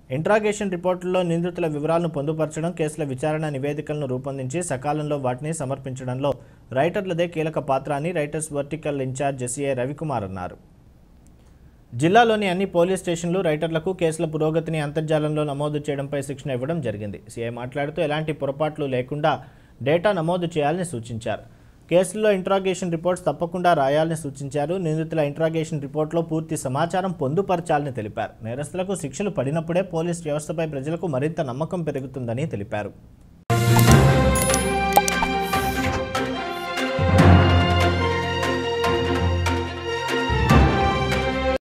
interrogation రిపోర్టుల్లో నిందితుల వివరాలను పొందుపరచడం కేసుల విచారణ నివేదికలను రూపొందించి సకాలంలో వాటిని సమర్పించడంలో రైటర్లదే కీలక పాత్ర అని writers vertical in charge S A Ravikumar అన్నారు జిల్లాలోని అన్ని పోలీస్ స్టేషన్లు రైటర్లకు కేసుల పురోగతిని అంతర్జాలంలో నమోదు చేయడంపై శిక్షణ ఇవ్వడం జరిగింది సీఐ మాట్లాడుతూ ఎలాంటి పొరపాట్లు లేకుండా డేటా నమోదు చేయాలని సూచించారు కేసుల్లో ఇంట్రాగేషన్ రిపోర్ట్స్ తప్పకుండా రాయాలని సూచించారు నిందితుల ఇంట్రాగేషన్ రిపోర్ట్లో పూర్తి సమాచారం పొందుపరచాలని తెలిపారు నేరస్తులకు శిక్షలు పడినప్పుడే పోలీస్ వ్యవస్థపై ప్రజలకు మరింత నమ్మకం పెరుగుతుందని తెలిపారు